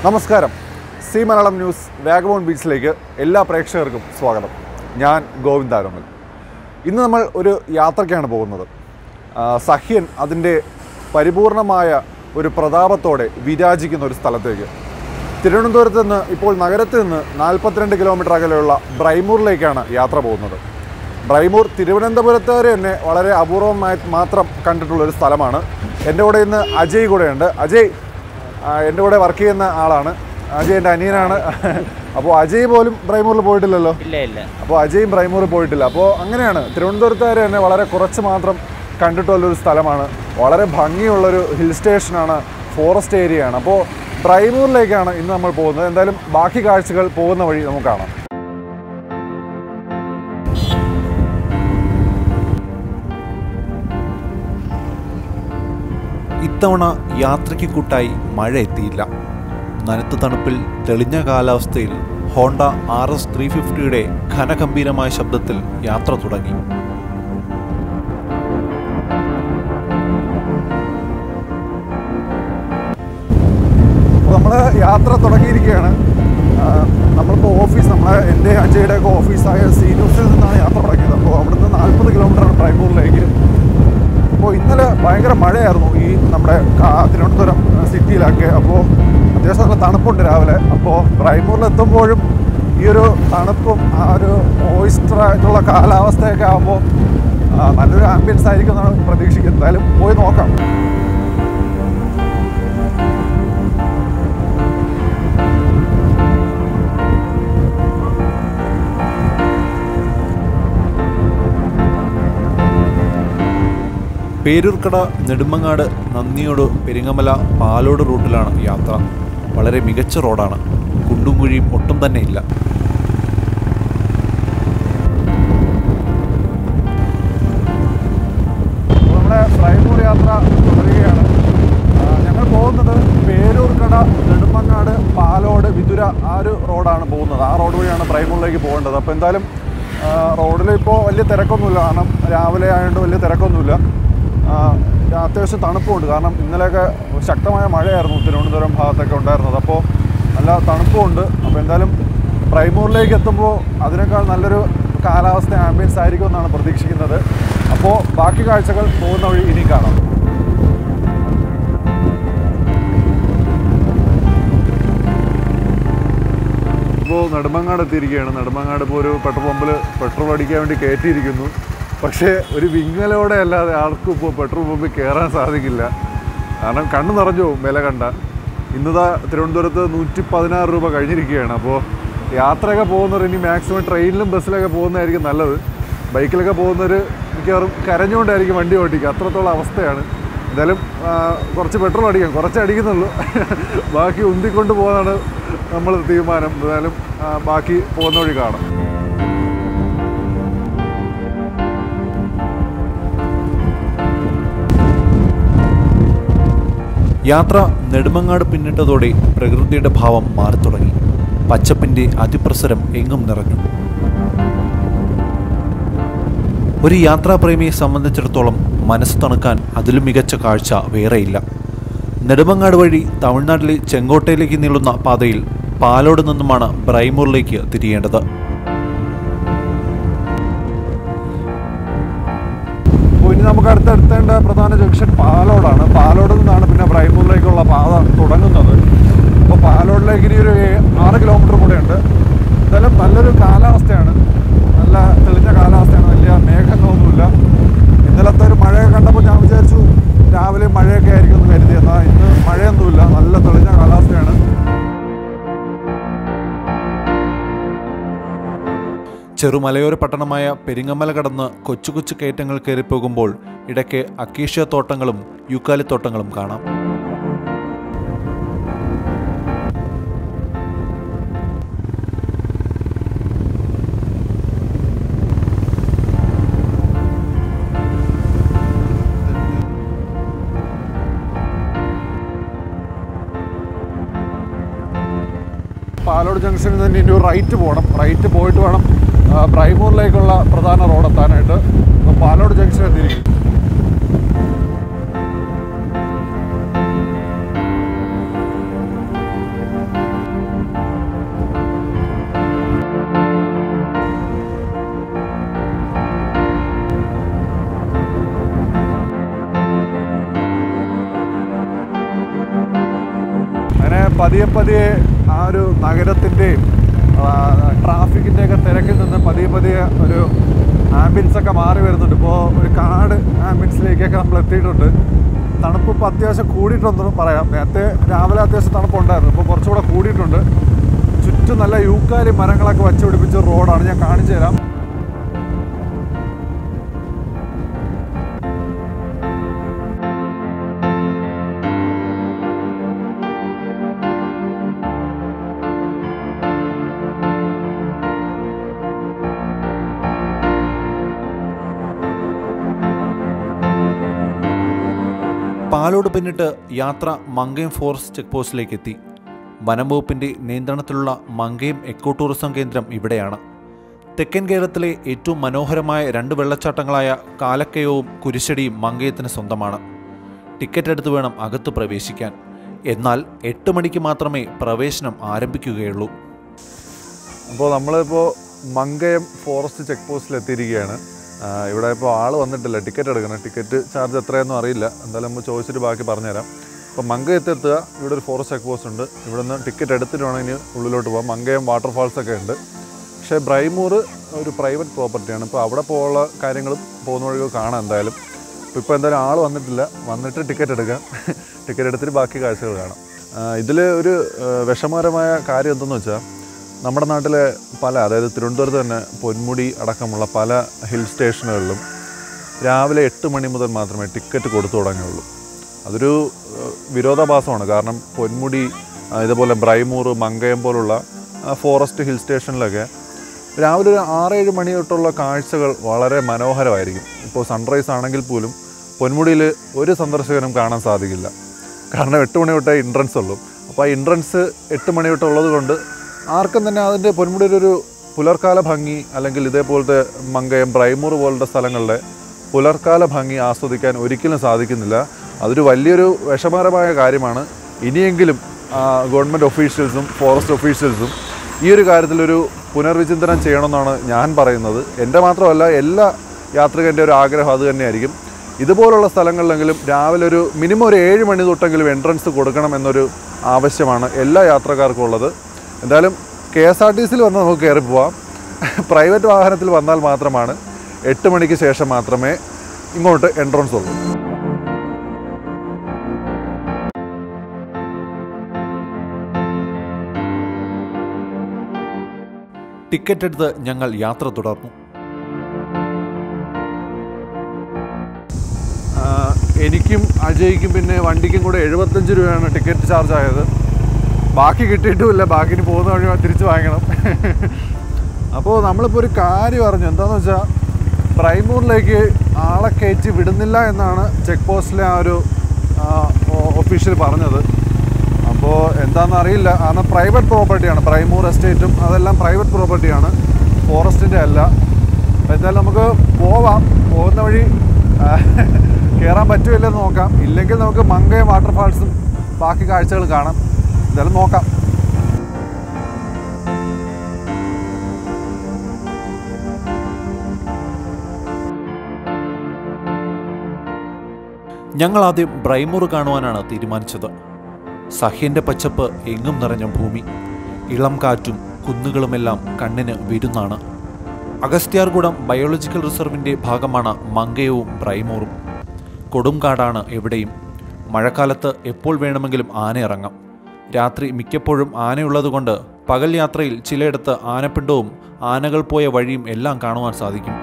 നമസ്കാരം C Malayalam news വാഗബോൺ ബീച്ചിലേക്ക് എല്ലാ പ്രേക്ഷകർക്കും സ്വാഗതം ഞാൻ ഗോവിന്ദാരമൽ ഇന്ന് നമ്മൾ ഒരു യാത്രയ്ക്കാണ് പോകുന്നത് ആ, സഹ്യൻ അതിൻ്റെ പരിപൂർണമായ ഒരു പ്രതാപത്തോടെ വിരാജിക്കുന്ന ഒരു സ്ഥലത്തേക്ക് തിരുവനന്തപുരത്ത് നിന്ന് ഇപ്പോൾ നഗരത്തിൽ നിന്ന് നാൽപ്പത്തിരണ്ട് കിലോമീറ്റർ അകലെയുള്ള ബ്രൈമൂറിലേക്കാണ് യാത്ര പോകുന്നത് ബ്രൈമൂർ തിരുവനന്തപുരത്തുകാർ തന്നെ വളരെ അപൂർവമായി മാത്രം കണ്ടിട്ടുള്ള ഒരു സ്ഥലമാണ് എൻ്റെ കൂടെ ഇന്ന് അജയ് കൂടെയുണ്ട് അജയ് ആ, എൻ്റെ കൂടെ വർക്ക് ചെയ്യുന്ന ആളാണ് അജയ് എൻ്റെ അനിയനാണ് അപ്പോൾ അജയ് പോലും ബ്രൈമൂറിൽ പോയിട്ടില്ലല്ലോ ഇല്ല ഇല്ല അപ്പോൾ അജയും ബ്രൈമൂറിൽ പോയിട്ടില്ല അപ്പോൾ അങ്ങനെയാണ് തിരുവനന്തപുരത്തുകാർ തന്നെ വളരെ കുറച്ച് മാത്രം കണ്ടിട്ടുള്ളൊരു സ്ഥലമാണ് വളരെ ഭംഗിയുള്ളൊരു ഹിൽ സ്റ്റേഷനാണ് ഫോറസ്റ്റ് ഏരിയയാണ് അപ്പോൾ ബ്രൈമൂറിലേക്കാണ് ഇന്ന് നമ്മൾ പോകുന്നത് എന്തായാലും ബാക്കി കാഴ്ചകൾ പോകുന്ന വഴി നമുക്ക് കാണാം ഇത്തവണ യാത്രയ്ക്ക് കൂട്ടായി മഴ എത്തിയില്ല നനുത്ത തണുപ്പിൽ തെളിഞ്ഞ കാലാവസ്ഥയിൽ ഹോണ്ട ആർ എസ് ത്രീ ഫിഫ്റ്റിയുടെ ഘനഗംഭീരമായ ശബ്ദത്തിൽ യാത്ര തുടങ്ങി അപ്പോൾ നമ്മൾ യാത്ര തുടങ്ങിയിരിക്കുകയാണ് ആ, നമ്മളിപ്പോൾ ഓഫീസ് നമ്മളെ എൻ്റെ അജയുടെ ഒക്കെ ഓഫീസായ സി ന്യൂസിൽ നിന്നാണ് യാത്ര തുടങ്ങിയത് അപ്പോൾ അവിടുന്ന് നാൽപ്പത് കിലോമീറ്ററാണ് ബ്രൈമൂറിലേക്ക് അപ്പോൾ ഇന്നലെ ഭയങ്കര മഴയായിരുന്നു ഈ നമ്മുടെ കാ- തിരുവനന്തപുരം സിറ്റിയിലൊക്കെ അപ്പോൾ അത്യാവശ്യം നല്ല തണുപ്പുണ്ട് രാവിലെ അപ്പോൾ ബ്രൈമൂറിൽ എത്തുമ്പോഴും ഈ ഒരു തണുപ്പും ആ ഒരു മോയിസ്റ്റർ ആയിട്ടുള്ള കാലാവസ്ഥയൊക്കെ ആകുമ്പോൾ ആ, നല്ലൊരു ആംബിയൻസ് ആയിരിക്കും എന്നാണ് പ്രതീക്ഷിക്കുന്നത് എന്തായാലും പോയി നോക്കാം പേരൂർക്കട നെടുമങ്ങാട് നന്ദിയോട് പെരിങ്ങമല പാലോട് റൂട്ടിലാണ് യാത്ര വളരെ മികച്ച റോഡാണ് കുണ്ടും കുഴിയും ഒട്ടും തന്നെ ഇല്ല അപ്പോൾ നമ്മുടെ ഫ്രൈമൂർ യാത്ര തുടരുകയാണ് ആ, ഞങ്ങൾ പോകുന്നത് പേരൂർക്കട നെടുമങ്ങാട് പാലോട് വിതുര ആ ഒരു റോഡാണ് പോകുന്നത് ആ റോഡ് വഴിയാണ് ഫ്രൈമൂറിലേക്ക് പോകേണ്ടത് അപ്പോൾ എന്തായാലും റോഡിൽ ഇപ്പോൾ വലിയ തിരക്കൊന്നുമില്ല കാരണം രാവിലെ ആയതുകൊണ്ട് വലിയ തിരക്കൊന്നുമില്ല ആ, അത്യാവശ്യം തണുപ്പുണ്ട് കാരണം ഇന്നലെയൊക്കെ ശക്തമായ മഴയായിരുന്നു തിരുവനന്തപുരം ഭാഗത്തൊക്കെ ഉണ്ടായിരുന്നത് അപ്പോൾ നല്ല തണുപ്പുമുണ്ട് അപ്പോൾ എന്തായാലും പ്രൈമൂറിലേക്ക് എത്തുമ്പോൾ അതിനേക്കാൾ നല്ലൊരു കാലാവസ്ഥ ആംബിയൻസ് ആയിരിക്കും എന്നാണ് പ്രതീക്ഷിക്കുന്നത് അപ്പോൾ ബാക്കി കാഴ്ചകൾ പോകുന്ന വഴി ഇനി കാണാം ഇപ്പോൾ നെടുമങ്ങാട് എത്തിയിരിക്കുകയാണ് നെടുമങ്ങാട് ഇപ്പോൾ ഒരു പെട്രോൾ പമ്പിൽ പെട്രോൾ അടിക്കാൻ വേണ്ടി കയറ്റിയിരിക്കുന്നു പക്ഷേ ഒരു വിങ്ങലോടെ അല്ലാതെ ആർക്കും ഇപ്പോൾ പെട്രോൾ പമ്പിൽ കയറാൻ സാധിക്കില്ല കാരണം കണ്ണ് നിറഞ്ഞു പോകും വില കണ്ട ഇന്നതാ തിരുവനന്തപുരത്ത് നൂറ്റി പതിനാറ് രൂപ കഴിഞ്ഞിരിക്കുകയാണ് അപ്പോൾ യാത്രയൊക്കെ പോകുന്നവർ ഇനി മാക്സിമം ട്രെയിനിലും ബസ്സിലൊക്കെ പോകുന്നതായിരിക്കും നല്ലത് ബൈക്കിലൊക്കെ പോകുന്നവർ മിക്കവാറും കരഞ്ഞുകൊണ്ടായിരിക്കും വണ്ടി ഓട്ടിക്കുക അത്രത്തോളം അവസ്ഥയാണ് എന്തായാലും ആ, കുറച്ച് പെട്രോൾ അടിക്കാം കുറച്ച് അടിക്കുന്നുള്ളൂ ബാക്കി ഉന്തിക്കൊണ്ട് പോകാനാണ് നമ്മൾ തീരുമാനം എന്തായാലും ആ, ബാക്കി പോകുന്ന വഴി കാണാം യാത്ര നെടുമങ്ങാട് പിന്നിട്ടതോടെ പ്രകൃതിയുടെ ഭാവം മാറിത്തുടങ്ങി പച്ചപ്പിന്റെ അതിപ്രസരം എങ്ങും നിറഞ്ഞു ഒരു യാത്രാപ്രേമിയെ സംബന്ധിച്ചിടത്തോളം മനസ്സ് തണുക്കാൻ അതിലും മികച്ച കാഴ്ച വേറെയില്ല നെടുമങ്ങാട് വഴി തമിഴ്നാട്ടിലെ ചെങ്കോട്ടയിലേക്ക് നീളുന്ന പാതയിൽ പാലോട് നിന്നുമാണ് ബ്രൈമൂറിലേക്ക് തിരിയേണ്ടത് അപ്പോൾ ഇനി നമുക്ക് അടുത്തെടുത്തേണ്ട പ്രധാന ജംഗ്ഷൻ പാലോടാണ് പാലോട് നിന്നാണ് പിന്നെ ബ്രൈമൂറിലേക്കുള്ള പാത തുടങ്ങുന്നത് അപ്പോൾ പാലോടിലേക്ക് ഇനി ഒരു ആറ് കിലോമീറ്റർ കൂടെയുണ്ട് എന്തായാലും നല്ലൊരു കാലാവസ്ഥയാണ് നല്ല തെളിഞ്ഞ കാലാവസ്ഥയാണ് വലിയ മേഘങ്ങളൊന്നുമില്ല ഇന്നലത്തെ ഒരു മഴയൊക്കെ കണ്ടപ്പോൾ ഞാൻ വിചാരിച്ചു രാവിലെ മഴയൊക്കെ ആയിരിക്കും എന്ന് കരുതി എന്നാൽ ഇന്ന് മഴയൊന്നുമില്ല നല്ല തെളിഞ്ഞ കാലാവസ്ഥയാണ് ചെറുമലയോര പട്ടണമായ പെരിങ്ങമല കടന്ന് കൊച്ചു കൊച്ചു കയറ്റങ്ങൾ കയറിപ്പോകുമ്പോൾ ഇടയ്ക്ക് അക്കീഷ്യ തോട്ടങ്ങളും യൂക്കാലിത്തോട്ടങ്ങളും കാണാം പാലോട് ജംഗ്ഷനിൽ നിന്ന് ഇനി ഒരു റൈറ്റ് പോകണം റൈറ്റ് പോയിട്ട് വേണം ആ, ബ്രൈമൂറിലേക്കുള്ള പ്രധാന റോഡ് എത്താനായിട്ട് അപ്പോൾ പാലോട് ജംഗ്ഷൻ എത്തിയിരിക്കും പതിയെ പതിയെ ആ ഒരു നഗരത്തിൻ്റെയും ട്രാഫിക്കിൻ്റെയൊക്കെ തിരക്കിൽ നിന്ന് പതിയെ പതിയെ ഒരു ആംബിയൻസ് ഒക്കെ മാറി വരുന്നുണ്ട് ഇപ്പോൾ ഒരു കാട് ആംബിയൻസിലേക്കൊക്കെ നമ്മൾ എത്തിയിട്ടുണ്ട് തണുപ്പ് ഇപ്പോൾ അത്യാവശ്യം കൂടിയിട്ടുണ്ടെന്ന് പറയാം നേരത്തെ രാവിലെ അത്യാവശ്യം തണുപ്പുണ്ടായിരുന്നു ഇപ്പോൾ കുറച്ചുകൂടെ കൂടിയിട്ടുണ്ട് ചുറ്റും നല്ല യൂക്കാലി മരങ്ങളൊക്കെ വച്ച് പിടിപ്പിച്ച റോഡാണ് ഞാൻ കാണിച്ചു തരാം പാലോട് പിന്നിട്ട് യാത്ര മങ്കയം ഫോറസ്റ്റ് ചെക്ക് പോസ്റ്റിലേക്ക് എത്തി വനം വകുപ്പിന്റെ നിയന്ത്രണത്തിലുള്ള മങ്കയം എക്കോ ടൂറിസം കേന്ദ്രം ഇവിടെയാണ് തെക്കൻ കേരളത്തിലെ ഏറ്റവും മനോഹരമായ രണ്ട് വെള്ളച്ചാട്ടങ്ങളായ കാലക്കയവും കുരിശടിയും മങ്കയത്തിന് സ്വന്തമാണ് ടിക്കറ്റ് എടുത്ത് വേണം അകത്ത് പ്രവേശിക്കാൻ എന്നാൽ എട്ട് മണിക്ക് മാത്രമേ പ്രവേശനം ആരംഭിക്കുകയുള്ളൂ അപ്പോൾ നമ്മളിപ്പോൾ മങ്കയം ഫോറസ്റ്റ് ചെക്ക് പോസ്റ്റിൽ എത്തിയിരിക്കുകയാണ് ആ, ഇവിടെ ഇപ്പോൾ ആൾ വന്നിട്ടില്ല ടിക്കറ്റ് എടുക്കണം ടിക്കറ്റ് ചാർജ് എത്രയെന്നും അറിയില്ല എന്തായാലും നമ്മൾ ചോദിച്ചിട്ട് ബാക്കി പറഞ്ഞുതരാം അപ്പോൾ മങ്കയത്ത് എത്തുക ഇവിടെ ഒരു ഫോറസ്റ്റ് ചെക്ക് പോസ്റ്റ് ഉണ്ട് ഇവിടെ നിന്ന് ടിക്കറ്റ് എടുത്തിട്ട് വേണം ഇനി ഉള്ളിലോട്ട് പോകാം മങ്കയം വാട്ടർഫാൾസ് ഒക്കെ ഉണ്ട് പക്ഷേ ബ്രൈമൂർ ഒരു പ്രൈവറ്റ് പ്രോപ്പർട്ടിയാണ് ഇപ്പോൾ അവിടെ പോകാനുള്ള കാര്യങ്ങളും പോകുന്ന വഴികൾ കാണാം എന്തായാലും അപ്പോൾ ഇപ്പോൾ എന്തായാലും ആൾ വന്നിട്ടില്ല വന്നിട്ട് ടിക്കറ്റ് എടുക്കാം ടിക്കറ്റ് എടുത്തിട്ട് ബാക്കി കാഴ്ചകൾ കാണാം ഇതിൽ ഒരു ആ, വിഷമകരമായ കാര്യം എന്തെന്ന് വെച്ചാൽ നമ്മുടെ നാട്ടിലെ പല അതായത് തിരുവനന്തപുരത്ത് തന്നെ പൊന്മുടി അടക്കമുള്ള പല ഹിൽ സ്റ്റേഷനുകളിലും രാവിലെ എട്ട് മണി മുതൽ മാത്രമേ ടിക്കറ്റ് കൊടുത്തു തുടങ്ങുകയുള്ളൂ അതൊരു ഏഹ്, വിരോധാഭാസമാണ് കാരണം പൊന്മുടി ആ, ഇതുപോലെ ബ്രൈമൂർ മങ്കയം പോലുള്ള ആ, ഫോറസ്റ്റ് ഹിൽ സ്റ്റേഷനിലൊക്കെ രാവിലെ ഒരു ആറേഴ് മണി തൊട്ടുള്ള കാഴ്ചകൾ വളരെ മനോഹരമായിരിക്കും ഇപ്പോൾ സൺറൈസ് ആണെങ്കിൽ പോലും പൊന്മുടിയിൽ ഒരു സന്ദർശകനും കാണാൻ സാധിക്കില്ല കാരണം എട്ട് മണി തൊട്ടേ എൻട്രൻസ് ഉള്ളൂ അപ്പോൾ ആ എൻട്രൻസ് എട്ട് മണി തൊട്ടുള്ളത് കൊണ്ട് ആർക്കും തന്നെ അതിൻ്റെ പൊന്മുടിയുടെ ഒരു പുലർക്കാല ഭംഗി അല്ലെങ്കിൽ ഇതേപോലത്തെ മങ്കയം ബ്രൈമൂർ പോലത്തെ സ്ഥലങ്ങളുടെ പുലർക്കാല ഭംഗി ആസ്വദിക്കാൻ ഒരിക്കലും സാധിക്കുന്നില്ല അതൊരു വലിയൊരു വിഷമകരമായ കാര്യമാണ് ഇനിയെങ്കിലും ഗവൺമെൻറ് ഒഫീഷ്യൽസും ഫോറസ്റ്റ് ഒഫീഷ്യൽസും ഈ ഒരു കാര്യത്തിലൊരു പുനർവിചിന്തനം ചെയ്യണമെന്നാണ് ഞാൻ പറയുന്നത് എൻ്റെ മാത്രമല്ല എല്ലാ യാത്രികൻ്റെ ഒരു ആഗ്രഹം അത് തന്നെയായിരിക്കും ഇതുപോലുള്ള സ്ഥലങ്ങളിലെങ്കിലും രാവിലെ ഒരു മിനിമം ഒരു ഏഴ് മണി തൊട്ടെങ്കിലും എൻട്രൻസ് കൊടുക്കണം എന്നൊരു ആവശ്യമാണ് എല്ലാ യാത്രക്കാർക്കും ഉള്ളത് എന്തായാലും കെ എസ് ആർ ടി സിയിൽ വന്ന് നമുക്ക് കയറി പോവാം പ്രൈവറ്റ് വാഹനത്തിൽ വന്നാൽ മാത്രമാണ് എട്ട് മണിക്ക് ശേഷം മാത്രമേ ഇങ്ങോട്ട് എൻട്രൻസ് ഉള്ളൂ ടിക്കറ്റ് എടുത്ത് ഞങ്ങൾ യാത്ര തുടർന്നു ആ, എനിക്കും അജയ്ക്കും പിന്നെ വണ്ടിക്കും കൂടെ എഴുപത്തഞ്ച് രൂപയാണ് ടിക്കറ്റ് ചാർജ് ആയത് ബാക്കി കിട്ടിയിട്ടുമില്ല ബാക്കിന് പോകുന്ന വഴി തിരിച്ച് വാങ്ങണം അപ്പോൾ നമ്മളിപ്പോൾ ഒരു കാര്യം അറിഞ്ഞു എന്താണെന്ന് വെച്ചാൽ പ്രൈമൂറിലേക്ക് ആളെ കയറ്റി വിടുന്നില്ല എന്നാണ് ചെക്ക് പോസ്റ്റിലെ ആ ഒരു ഒഫീഷ്യൽ പറഞ്ഞത് അപ്പോൾ എന്താണെന്ന് അറിയില്ല കാരണം പ്രൈവറ്റ് പ്രോപ്പർട്ടിയാണ് പ്രൈമൂർ എസ്റ്റേറ്റും അതെല്ലാം പ്രൈവറ്റ് പ്രോപ്പർട്ടിയാണ് ഫോറസ്റ്റിൻ്റെ അല്ല അപ്പോൾ എന്തായാലും നമുക്ക് പോവാം പോകുന്ന വഴി കയറാൻ പറ്റുമില്ലെന്ന് നോക്കാം ഇല്ലെങ്കിൽ നമുക്ക് മങ്കയം വാട്ടർഫാൾസും ബാക്കി കാഴ്ചകൾ കാണാം എന്തായാലും നോക്കാം ഞങ്ങൾ ആദ്യം ബ്രൈമൂർ കാണുവാനാണ് തീരുമാനിച്ചത് സഹ്യന്റെ പച്ചപ്പ് എങ്ങും നിറഞ്ഞ ഭൂമി ഇളം കാറ്റും കുന്നുകളുമെല്ലാം കണ്ണിന് വിരുന്നാണ് അഗസ്ത്യാർകുടം ബയോളജിക്കൽ റിസർവിൻ്റെ ഭാഗമാണ് മങ്കയവും ബ്രൈമൂറും കൊടുംകാടാണ് എവിടെയും മഴക്കാലത്ത് എപ്പോൾ വേണമെങ്കിലും ആന ഇറങ്ങാം രാത്രി മിക്കപ്പോഴും ആനയുള്ളതുകൊണ്ട് പകൽ യാത്രയിൽ ചിലയിടത്ത് ആനപ്പിണ്ടവും ആനകൾ പോയ വഴിയും എല്ലാം കാണുവാൻ സാധിക്കും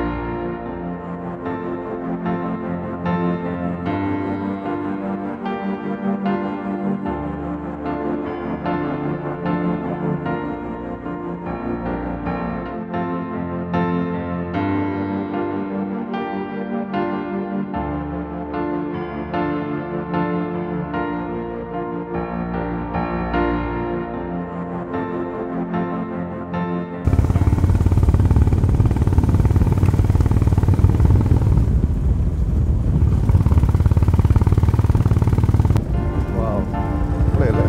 വാവ്. ഇവിടെയല്ലേ?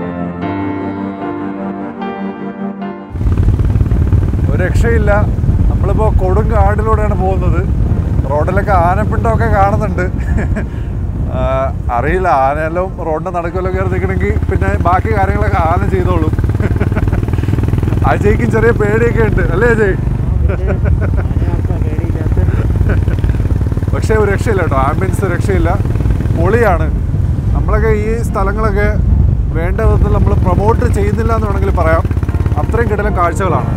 ഒരു രക്ഷയില്ല നമ്മളിപ്പോൾ കൊടുങ്കാടിലൂടെയാണ് പോകുന്നത് റോഡിലൊക്കെ ആനപ്പിണ്ടമൊക്കെ കാണുന്നുണ്ട് ആ, അറിയില്ല ആനയെല്ലാം റോഡിൻ്റെ നടുക്കെല്ലാം കയറി നിൽക്കണമെങ്കിൽ പിന്നെ ബാക്കി കാര്യങ്ങളൊക്കെ ആന ചെയ്തോളും അജയ്ക്കും ചെറിയ പേടിയൊക്കെ ഉണ്ട് അല്ലേ അജയ് പക്ഷേ ഒരു രക്ഷയില്ല കേട്ടോ ആംബുലൻസ് രക്ഷയില്ല പൊളിയാണ് നമ്മളൊക്കെ ഈ സ്ഥലങ്ങളൊക്കെ വേണ്ട വിധത്തിൽ നമ്മൾ പ്രൊമോട്ട് ചെയ്യുന്നില്ല എന്ന് വേണമെങ്കിൽ പറയാം അത്രയും കിടലം കാഴ്ചകളാണ്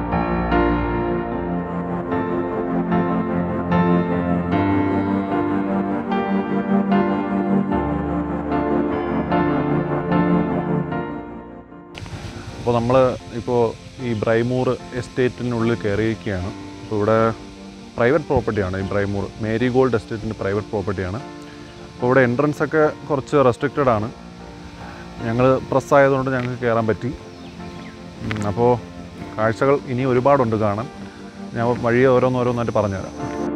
അപ്പോൾ നമ്മൾ ഇപ്പോൾ ഈ ബ്രൈമൂർ എസ്റ്റേറ്റിനുള്ളിൽ കയറിയിരിക്കുകയാണ് അപ്പോൾ ഇവിടെ പ്രൈവറ്റ് പ്രോപ്പർട്ടിയാണ് ഈ ബ്രൈമൂർ മേരി ഗോൾഡ് എസ്റ്റേറ്റിൻ്റെ പ്രൈവറ്റ് പ്രോപ്പർട്ടിയാണ് അപ്പോൾ ഇവിടെ എൻട്രൻസ് ഒക്കെ കുറച്ച് റെസ്ട്രിക്റ്റഡ് ആണ് ഞങ്ങൾ പ്രസ് ആയതുകൊണ്ട് ഞങ്ങൾക്ക് കയറാൻ പറ്റി ഉം, അപ്പോൾ കാഴ്ചകൾ ഇനി ഒരുപാടുണ്ട് കാണാൻ ഞാൻ വഴിയെ ഓരോന്നോരോന്നായിട്ട് പറഞ്ഞുതരാം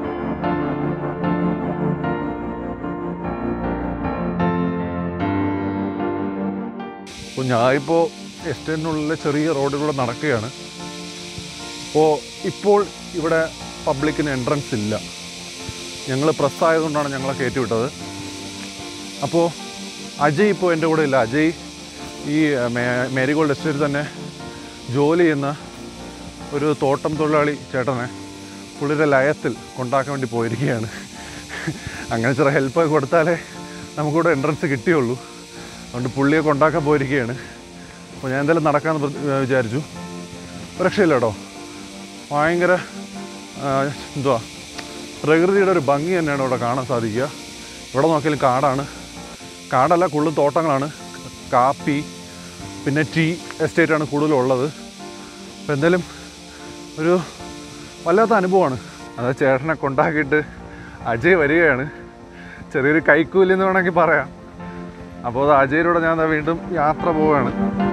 അപ്പോൾ ഞാനിപ്പോൾ എസ്റ്റേറ്റിനുള്ളിലെ ചെറിയ റോഡിലൂടെ നടക്കുകയാണ് അപ്പോൾ ഇപ്പോൾ ഇവിടെ പബ്ലിക്കിന് എൻട്രൻസ് ഇല്ല ഞങ്ങൾ പ്രസ് ആയതുകൊണ്ടാണ് ഞങ്ങളെ കയറ്റി വിട്ടത് അപ്പോൾ അജയ് ഇപ്പോൾ എൻ്റെ കൂടെ ഇല്ല അജയ് ഈ മേ- മേരിഗോൾഡ് എസ്റ്റേറ്റ് തന്നെ ജോലി ചെയ്യുന്ന ഒരു തോട്ടം തൊഴിലാളി ചേട്ടനെ പുള്ളിയുടെ ലയത്തിൽ കൊണ്ടാക്കാൻ വേണ്ടി പോയിരിക്കുകയാണ് അങ്ങനെ ചെറിയ ഹെൽപ്പൊക്കെ കൊടുത്താലേ നമുക്കിവിടെ എൻട്രൻസ് കിട്ടിയുള്ളൂ അതുകൊണ്ട് പുള്ളിയെ കൊണ്ടാക്കാൻ പോയിരിക്കുകയാണ് അപ്പോൾ ഞാൻ എന്തായാലും നടക്കാമെന്ന് പ്ര- വിചാരിച്ചു ഒരു രക്ഷയില്ല കേട്ടോ ഭയങ്കര ആ, എന്തുവാ പ്രകൃതിയുടെ ഒരു ഭംഗി തന്നെയാണ് ഇവിടെ കാണാൻ സാധിക്കുക ഇവിടെ നോക്കിയാലും കാടാണ് കാടല്ല കൂടുതലും തോട്ടങ്ങളാണ് കാപ്പി പിന്നെ ടീ എസ്റ്റേറ്റാണ് കൂടുതലും ഉള്ളത് അപ്പോൾ എന്തായാലും ഒരു വല്ലാത്ത അനുഭവമാണ് അത് ചേട്ടനെ കൊണ്ടാക്കിയിട്ട് അജയ് വരികയാണ് ചെറിയൊരു കൈക്കൂലി എന്ന് വേണമെങ്കിൽ പറയാം അപ്പോൾ അത് അജയിലൂടെ ഞാൻ ദാ വീണ്ടും യാത്ര പോവുകയാണ്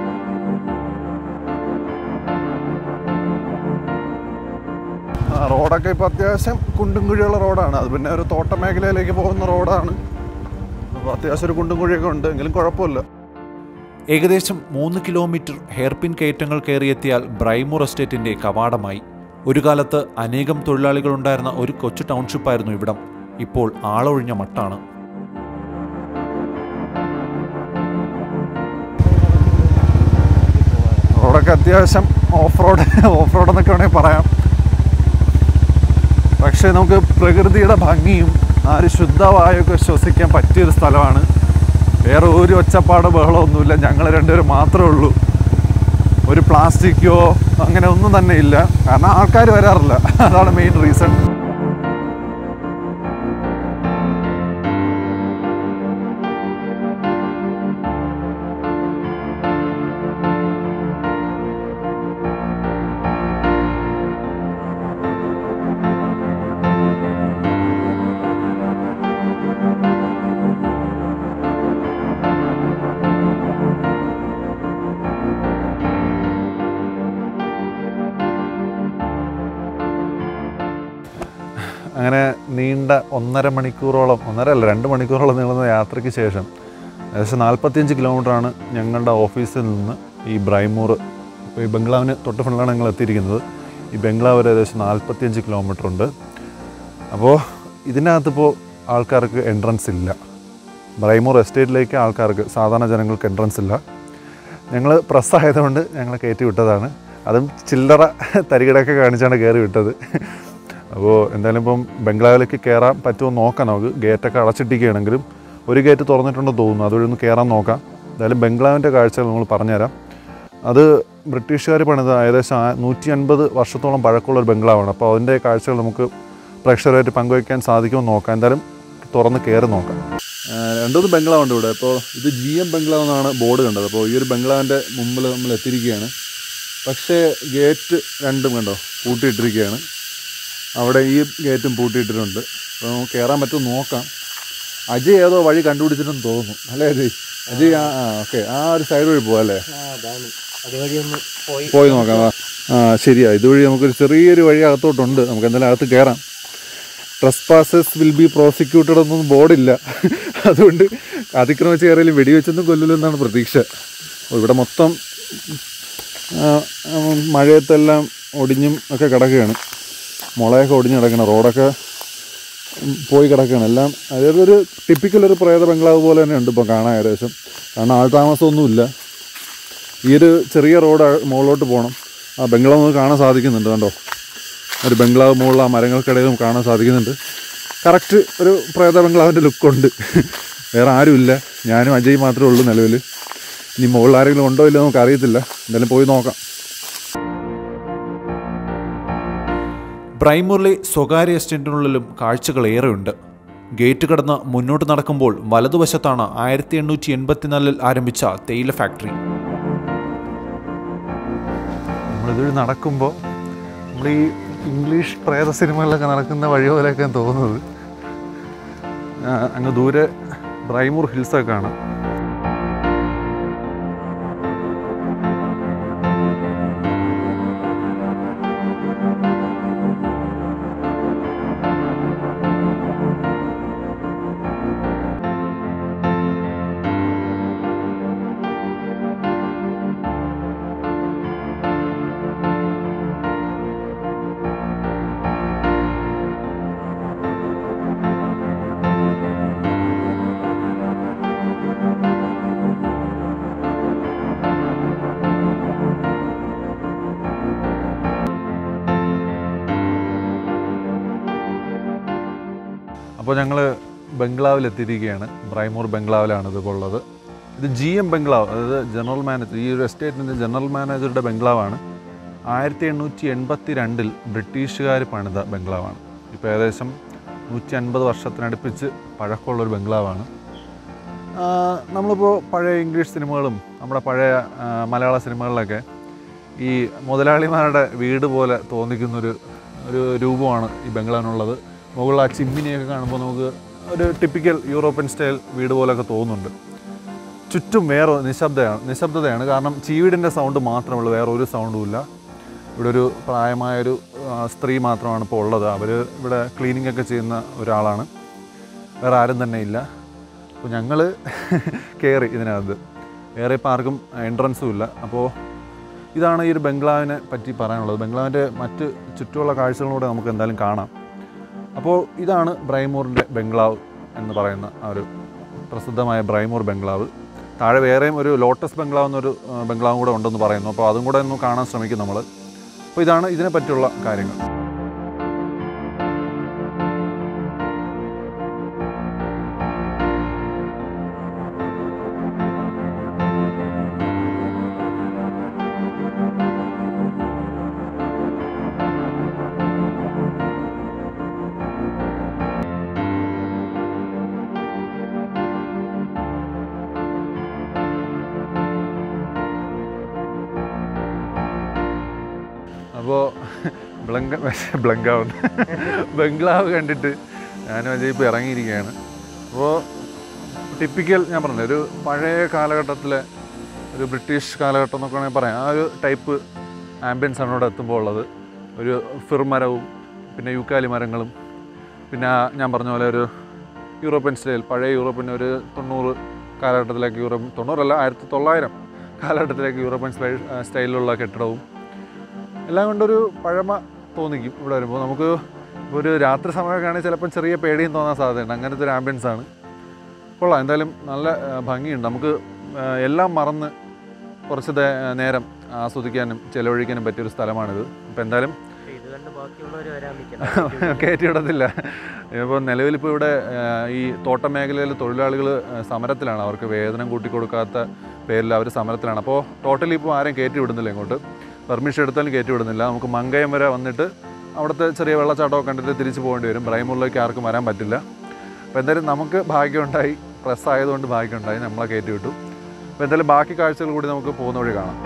ആ, റോഡൊക്കെ ഇപ്പോൾ അത്യാവശ്യം കുണ്ടും കുഴിയുള്ള റോഡാണ് അത് പിന്നെ ഒരു തോട്ട മേഖലയിലേക്ക് പോകുന്ന റോഡാണ് അപ്പോൾ അത്യാവശ്യം ഒരു കുണ്ടും കുഴിയൊക്കെ ഉണ്ട് എങ്കിലും കുഴപ്പമില്ല ഏകദേശം മൂന്ന് കിലോമീറ്റർ ഹെയർപിൻ കയറ്റങ്ങൾ കയറിയെത്തിയാൽ ബ്രൈമൂർ എസ്റ്റേറ്റിന്റെ കവാടമായി ഒരു കാലത്ത് അനേകം തൊഴിലാളികളുണ്ടായിരുന്ന ഒരു കൊച്ചു ടൗൺഷിപ്പായിരുന്നു ഇവിടം ഇപ്പോൾ ആളൊഴിഞ്ഞ മട്ടാണ് റോഡൊക്കെ അത്യാവശ്യം ഓഫ് റോഡ് ഓഫ് റോഡ് എന്നൊക്കെ വേണമെങ്കിൽ പറയാം പക്ഷേ നമുക്ക് പ്രകൃതിയുടെ ഭംഗിയും ആ ഒരു ശുദ്ധവായുവൊക്കെ ശ്വസിക്കാൻ പറ്റിയൊരു സ്ഥലമാണ് വേറെ ഒരു ഒച്ചപ്പാട് ബഹളമൊന്നുമില്ല ഞങ്ങൾ രണ്ടുപേരും മാത്രമേ ഉള്ളൂ ഒരു പ്ലാസ്റ്റിക്കോ അങ്ങനെ ഒന്നും തന്നെ ഇല്ല കാരണം ആൾക്കാർ വരാറില്ല അതാണ് മെയിൻ റീസൺ അങ്ങനെ നീണ്ട ഒന്നര മണിക്കൂറോളം ഒന്നര അല്ല രണ്ട് മണിക്കൂറോളം നീളുന്ന യാത്രയ്ക്ക് ശേഷം ഏകദേശം നാൽപ്പത്തിയഞ്ച് കിലോമീറ്ററാണ് ഞങ്ങളുടെ ഓഫീസിൽ നിന്ന് ഈ ബ്രൈമൂർ ഇപ്പോൾ ഈ ബംഗ്ലാവിന് തൊട്ട് ഫ്രണ്ടിലാണ് ഞങ്ങൾ എത്തിയിരിക്കുന്നത് ഈ ബംഗ്ലാവ് വരെ ഏകദേശം നാൽപ്പത്തിയഞ്ച് കിലോമീറ്റർ ഉണ്ട് അപ്പോൾ ഇതിനകത്തിപ്പോൾ ആൾക്കാർക്ക് എൻട്രൻസ് ഇല്ല ബ്രൈമൂർ എസ്റ്റേറ്റിലേക്ക് ആൾക്കാർക്ക് സാധാരണ ജനങ്ങൾക്ക് എൻട്രൻസ് ഇല്ല ഞങ്ങൾ പ്രസ് ആയതുകൊണ്ട് ഞങ്ങളെ കയറ്റി വിട്ടതാണ് അതും ചില്ലറ തരികിടയൊക്കെ കാണിച്ചാണ് കയറി വിട്ടത് അപ്പോൾ എന്തായാലും ഇപ്പം ബംഗ്ലാവിലേക്ക് കയറാൻ പറ്റുമോ നോക്കാം നമുക്ക് ഗേറ്റൊക്കെ അടച്ചിട്ടിരിക്കുകയാണെങ്കിലും ഒരു ഗേറ്റ് തുറന്നിട്ടുണ്ടെന്ന് തോന്നുന്നു അതുവഴി ഒന്ന് കയറാൻ നോക്കാം എന്തായാലും ബംഗ്ലാവിൻ്റെ കാഴ്ചകൾ നമ്മൾ പറഞ്ഞുതരാം അത് ബ്രിട്ടീഷുകാർ പണിത ഏകദേശം ആ- നൂറ്റി അൻപത് വർഷത്തോളം പഴക്കമുള്ള ഒരു ബംഗ്ലാവാണ് അപ്പോൾ അതിൻ്റെ കാഴ്ചകൾ നമുക്ക് പ്രേക്ഷകരായിട്ട് പങ്കുവയ്ക്കാൻ സാധിക്കുമെന്ന് നോക്കാം എന്തായാലും തുറന്ന് കയറി നോക്കാം രണ്ടുമൂന്ന് ബംഗ്ലാവ് ഉണ്ട് ഇവിടെ അപ്പോൾ ഇത് ജി എം ബംഗ്ലാവ് എന്നാണ് ബോർഡ് കണ്ടത് അപ്പോൾ ഈ ഒരു ബംഗ്ലാവിൻ്റെ മുമ്പിൽ നമ്മൾ എത്തിയിരിക്കുകയാണ് പക്ഷേ ഗേറ്റ് രണ്ടും കണ്ടോ പൂട്ടിയിട്ടിരിക്കുകയാണ് അവിടെ ഈ ഗേറ്റും പൂട്ടിയിട്ടിട്ടുണ്ട് അപ്പോൾ നമുക്ക് കയറാൻ പറ്റുമോ നോക്കാം അജയ് ഏതോ വഴി കണ്ടുപിടിച്ചിട്ടെന്ന് തോന്നുന്നു അല്ലേ അജയ് അജയ് ആ ആ ഓക്കെ ആ ഒരു സൈഡ് വഴി പോവാം അല്ലേ അതാണ് അതുവഴി ഒന്ന് പോയി പോയി നോക്കാം വാ. ആ ശരിയാ ഇതുവഴി നമുക്കൊരു ചെറിയൊരു വഴി അകത്തോട്ടുണ്ട് നമുക്ക് എന്തായാലും അകത്ത് കയറാം trespassers will be prosecuted എന്നൊന്നും ബോർഡില്ല അതുകൊണ്ട് അതിക്രമിച്ച് കയറിയാലും വെടിവെച്ചൊന്നും കൊല്ലില്ലെന്നാണ് പ്രതീക്ഷ അപ്പോൾ ഇവിടെ മൊത്തം ആ, ആ, മഴയത്തെല്ലാം ഒടിഞ്ഞും ഒക്കെ കിടക്കുകയാണ് മുളയൊക്കെ ഒടിഞ്ഞ് കിടക്കണം റോഡൊക്കെ ഉം, പോയി കിടക്കുകയാണ് എല്ലാം അതായത് ഒരു ടിപ്പിക്കൽ ഒരു പ്രേത ബംഗ്ലാവ് പോലെ തന്നെ ഉണ്ട് ഇപ്പോൾ കാണാൻ ഏകദേശം കാരണം ആൾ താമസമൊന്നുമില്ല ഈ ഒരു ചെറിയ റോഡ് മുകളിലോട്ട് പോകണം ആ ബംഗ്ലാവ് നമുക്ക് കാണാൻ സാധിക്കുന്നുണ്ട് കണ്ടോ ഒരു ബംഗ്ലാവ് മുകളിൽ ആ മരങ്ങൾക്കിടയിലും കാണാൻ സാധിക്കുന്നുണ്ട് കറക്റ്റ് ഒരു പ്രേത ബംഗ്ലാവിൻ്റെ ലുക്കുണ്ട് വേറെ ആരുമില്ല ഞാനും അജയ് മാത്രമേ ഉള്ളൂ നിലവിൽ ഇനി മുകളിൽ ആരെങ്കിലും ഉണ്ടോ ഇല്ലയോ നമുക്ക് അറിയത്തില്ല എന്തായാലും പോയി നോക്കാം ബ്രൈമൂറിലെ സ്വകാര്യ എസ്റ്റേറ്റിനുള്ളിലും കാഴ്ചകൾ ഏറെയുണ്ട് ഗേറ്റ് കടന്ന് മുന്നോട്ട് നടക്കുമ്പോൾ വലതുവശത്താണ് ആയിരത്തി എണ്ണൂറ്റി എൺപത്തിനാലിൽ ആരംഭിച്ച തേയില ഫാക്ടറി നമ്മളിത് നടക്കുമ്പോൾ നമ്മൾ ഈ ഇംഗ്ലീഷ് പ്രേത സിനിമകളിലൊക്കെ നടക്കുന്ന വഴി പോലെയൊക്കെ തോന്നുന്നത് ആ, അങ്ങ് ദൂരെ ബ്രൈമൂർ ഹിൽസൊക്കെ കാണാം അപ്പോൾ ഞങ്ങൾ ബംഗ്ലാവിൽ എത്തിയിരിക്കുകയാണ് ബ്രൈമൂർ ബംഗ്ലാവിലാണ് ഇതിപ്പോൾ ഉള്ളത് ഇത് ജി എം ബംഗ്ലാവ് അതായത് ജനറൽ മാനേജർ ഈ ഒരു എസ്റ്റേറ്റിൻ്റെ ജനറൽ മാനേജറുടെ ബംഗ്ലാവാണ് ആയിരത്തി എണ്ണൂറ്റി എൺപത്തി രണ്ടിൽ ബ്രിട്ടീഷുകാർ പണിത ബംഗ്ലാവാണ് ഇപ്പോൾ ഏകദേശം നൂറ്റി അൻപത് വർഷത്തിനടുപ്പിച്ച് പഴക്കമുള്ളൊരു ബംഗ്ലാവാണ് ആ, നമ്മളിപ്പോൾ പഴയ ഇംഗ്ലീഷ് സിനിമകളും നമ്മുടെ പഴയ ആ, മലയാള സിനിമകളിലൊക്കെ ഈ മുതലാളിമാരുടെ വീട് പോലെ തോന്നിക്കുന്നൊരു ഒരു രൂപമാണ് ഈ ബംഗ്ലാവിനുള്ളത് മുകളിൽ ആ ചിമ്മിനിയൊക്കെ കാണുമ്പോൾ നമുക്ക് ഒരു ടിപ്പിക്കൽ യൂറോപ്യൻ സ്റ്റൈൽ വീട് പോലെയൊക്കെ തോന്നുന്നുണ്ട് ചുറ്റും വേറെ നിശബ്ദയാണ് നിശബ്ദതയാണ് കാരണം ചീവീടിൻ്റെ സൗണ്ട് മാത്രമേ ഉള്ളൂ വേറെ ഒരു സൗണ്ടും ഇല്ല ഇവിടെ ഒരു പ്രായമായൊരു ആ, സ്ത്രീ മാത്രമാണ് ഇപ്പോൾ ഉള്ളത് അവർ ഇവിടെ ക്ലീനിങ് ഒക്കെ ചെയ്യുന്ന ഒരാളാണ് വേറെ ആരും തന്നെ ഇല്ല അപ്പോൾ ഞങ്ങൾ കയറി ഇതിനകത്ത് വേറെ ഇപ്പോൾ ആർക്കും എൻട്രൻസും ഇല്ല അപ്പോൾ ഇതാണ് ഈ ഒരു ബംഗ്ലാവിനെ പറ്റി പറയാനുള്ളത് ബംഗ്ലാവിൻ്റെ മറ്റ് ചുറ്റുമുള്ള കാഴ്ചകളൂടെ നമുക്ക് എന്തായാലും കാണാം അപ്പോൾ ഇതാണ് ബ്രൈമൂറിൻ്റെ ബംഗ്ലാവ് എന്ന് പറയുന്ന ആ ഒരു പ്രസിദ്ധമായ ബ്രൈമൂർ ബംഗ്ലാവ് താഴെ വേറെയും ഒരു ലോട്ടസ് ബംഗ്ലാവ് എന്നൊരു ആ, ബംഗ്ലാവും കൂടെ ഉണ്ടെന്ന് പറയുന്നു അപ്പോൾ അതും കൂടെ ഒന്ന് കാണാൻ ശ്രമിക്കും നമ്മൾ അപ്പോൾ ഇതാണ് ഇതിനെ പറ്റിയുള്ള കാര്യങ്ങൾ അപ്പോൾ ബ്ലങ്ക ബ്ലങ്കാവുന്ന ബംഗ്ലാവ് കണ്ടിട്ട് ഞാനും അജയ് ഇപ്പോൾ ഇറങ്ങിയിരിക്കുകയാണ് അപ്പോൾ ടിപ്പിക്കൽ ഞാൻ പറഞ്ഞില്ലേ ഒരു പഴയ കാലഘട്ടത്തിലെ ഒരു ബ്രിട്ടീഷ് കാലഘട്ടം എന്നൊക്കെ വേണമെങ്കിൽ പറയാം ആ ഒരു ടൈപ്പ് ആംബിയൻസ് ആണ് ഇവിടെ എത്തുമ്പോൾ ഉള്ളത് ഒരു ഫിർമരവും പിന്നെ യൂക്കാലി മരങ്ങളും പിന്നെ ആ ഞാൻ പറഞ്ഞ പോലെ ഒരു യൂറോപ്യൻ സ്റ്റൈൽ പഴയ യൂറോപ്യൻ ഒരു തൊണ്ണൂറ് കാലഘട്ടത്തിലേക്ക് യൂറോപ്യൻ തൊണ്ണൂറല്ല ആയിരത്തി തൊള്ളായിരം കാലഘട്ടത്തിലേക്ക് യൂറോപ്യൻ സ്റ്റൈൽ സ്റ്റൈലിലുള്ള കെട്ടിടവും എല്ലാം കൊണ്ടൊരു പഴമ തോന്നിക്കും ഇവിടെ വരുമ്പോൾ നമുക്ക് ഇപ്പോൾ ഒരു രാത്രി സമയമൊക്കെ ആണെങ്കിൽ ചിലപ്പം ചെറിയ പേടിയും തോന്നാൻ സാധ്യതയുണ്ട് അങ്ങനത്തെ ഒരു ആംബിയൻസ് ആണ് കൊള്ളാം എന്തായാലും നല്ല ആ, ഭംഗിയുണ്ട് നമുക്ക് ആ, എല്ലാം മറന്ന് കുറച്ച് ദേ- നേരം ആസ്വദിക്കാനും ചിലവഴിക്കാനും പറ്റിയൊരു സ്ഥലമാണിത് അപ്പോൾ എന്തായാലും പക്ഷേ ഇത് കണ്ട് ബാക്കിയുള്ളവർ വരാൻ നിൽക്കണം കയറ്റി വിടത്തില്ല ഇപ്പോൾ നിലവിലിപ്പോൾ ഇവിടെ ആ, ഈ തോട്ട മേഖലയിൽ തൊഴിലാളികൾ സമരത്തിലാണ് അവർക്ക് വേതനം കൂട്ടിക്കൊടുക്കാത്ത പേരിൽ അവർ സമരത്തിലാണ് അപ്പോൾ ടോട്ടലി ഇപ്പോൾ ആരും കയറ്റി വിടുന്നില്ല ഇങ്ങോട്ട് പെർമിഷൻ എടുത്താലും കയറ്റി വിടുന്നില്ല നമുക്ക് മങ്കയം വരെ വന്നിട്ട് അവിടുത്തെ ചെറിയ വെള്ളച്ചാട്ടമൊക്കെ കണ്ടിട്ട് തിരിച്ചു പോകേണ്ടി വരും ബ്രൈമൂറിലേക്ക് ആർക്കും വരാൻ പറ്റില്ല അപ്പോൾ എന്തായാലും നമുക്ക് ഭാഗ്യമുണ്ടായി പ്രസ് ആയതുകൊണ്ട് ഭാഗ്യമുണ്ടായി നമ്മളെ കയറ്റി വിട്ടു അപ്പോൾ എന്തായാലും ബാക്കി കാഴ്ചകൾ കൂടി നമുക്ക് പോകുന്ന വഴി കാണാം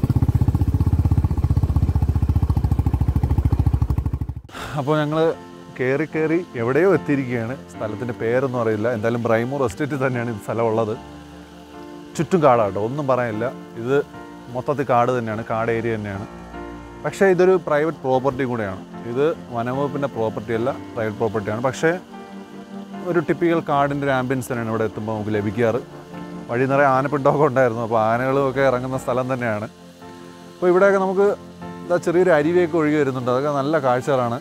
അപ്പോൾ ഞങ്ങൾ കയറി കയറി എവിടെയോ എത്തിയിരിക്കുകയാണ് സ്ഥലത്തിൻ്റെ പേരൊന്നും അറിയില്ല എന്തായാലും ബ്രൈമൂർ എസ്റ്റേറ്റിൽ തന്നെയാണ് ഈ സ്ഥലം ഉള്ളത് ചുറ്റും കാടാട്ടോ ഒന്നും പറയാനില്ല ഇത് മൊത്തത്തിൽ കാട് തന്നെയാണ് കാട് ഏരിയ തന്നെയാണ് പക്ഷേ ഇതൊരു പ്രൈവറ്റ് പ്രോപ്പർട്ടി കൂടെയാണ് ഇത് വനംവകുപ്പിൻ്റെ പ്രോപ്പർട്ടി അല്ല പ്രൈവറ്റ് പ്രോപ്പർട്ടിയാണ് പക്ഷേ ഒരു ടിപ്പിക്കൽ കാടിൻ്റെ ഒരു ആംബിയൻസ് തന്നെയാണ് ഇവിടെ എത്തുമ്പോൾ നമുക്ക് ലഭിക്കാറ് വഴി നിറയെ ആനപ്പിണ്ടമൊക്കെ ഉണ്ടായിരുന്നു അപ്പോൾ ആനകളും ഒക്കെ ഇറങ്ങുന്ന സ്ഥലം തന്നെയാണ് അപ്പോൾ ഇവിടെയൊക്കെ നമുക്ക് ഇതാ ചെറിയൊരു അരുവിയൊക്കെ ഒഴുകി വരുന്നുണ്ട് അതൊക്കെ നല്ല കാഴ്ചകളാണ്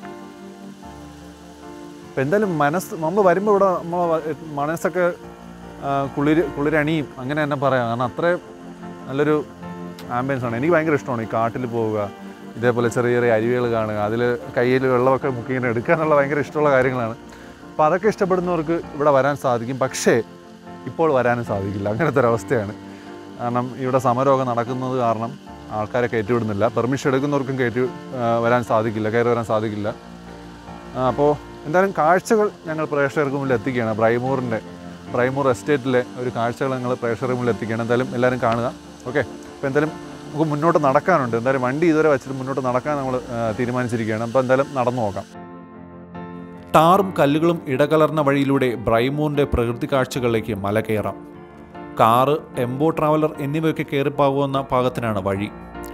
അപ്പം എന്തായാലും മനസ്സ് നമ്മൾ വരുമ്പോൾ ഇവിടെ നമ്മൾ മനസ്സൊക്കെ ആ, കുളിര് കുളിരണിയും അങ്ങനെ തന്നെ പറയാം കാരണം അത്രയും നല്ലൊരു ആംബിയൻസ് ആണ് എനിക്ക് ഭയങ്കര ഇഷ്ടമാണ് ഈ കാട്ടിൽ പോവുക ഇതേപോലെ ചെറിയ ചെറിയ അരുവികൾ കാണുക അതിൽ കയ്യിൽ വെള്ളമൊക്കെ മുക്കി ഇങ്ങനെ എടുക്കാനുള്ള ഭയങ്കര ഇഷ്ടമുള്ള കാര്യങ്ങളാണ് അപ്പോൾ അതൊക്കെ ഇഷ്ടപ്പെടുന്നവർക്ക് ഇവിടെ വരാൻ സാധിക്കും പക്ഷേ ഇപ്പോൾ വരാനും സാധിക്കില്ല അങ്ങനത്തെ ഒരു അവസ്ഥയാണ് കാരണം ഇവിടെ സമരമൊക്കെ നടക്കുന്നത് കാരണം ആൾക്കാരെ കയറ്റിവിടുന്നില്ല പെർമിഷൻ എടുക്കുന്നവർക്കും കയറ്റി ആ, വരാൻ സാധിക്കില്ല കയറി വരാൻ സാധിക്കില്ല അപ്പോൾ എന്തായാലും കാഴ്ചകൾ ഞങ്ങൾ പ്രേക്ഷകർക്ക് മുന്നിൽ എത്തിക്കുകയാണ് ബ്രൈമൂറിൻ്റെ ബ്രൈമൂർ എസ്റ്റേറ്റിലെ ഒരു കാഴ്ചകൾ ഞങ്ങൾ പ്രേക്ഷകർക്ക് മുന്നിൽ എത്തിക്കുകയാണ് എന്തായാലും എല്ലാവരും കാണുക ഓക്കെ അപ്പോൾ എന്തായാലും നമുക്ക് മുന്നോട്ട് നടക്കാനുണ്ട് എന്തായാലും വണ്ടി ഇതുവരെ വെച്ചിട്ട് മുന്നോട്ട് നടക്കാൻ നമ്മൾ ആ, തീരുമാനിച്ചിരിക്കുകയാണ് അപ്പോൾ എന്തായാലും നടന്നു നോക്കാം ടാറും കല്ലുകളും ഇടകലർന്ന വഴിയിലൂടെ ബ്രൈമൂറിന്റെ പ്രകൃതി കാഴ്ചകളിലേക്ക് മല കയറാം കാറ് ടെമ്പോ ട്രാവലർ എന്നിവയൊക്കെ കയറിപ്പോകുന്ന പാകത്തിനാണ് വഴി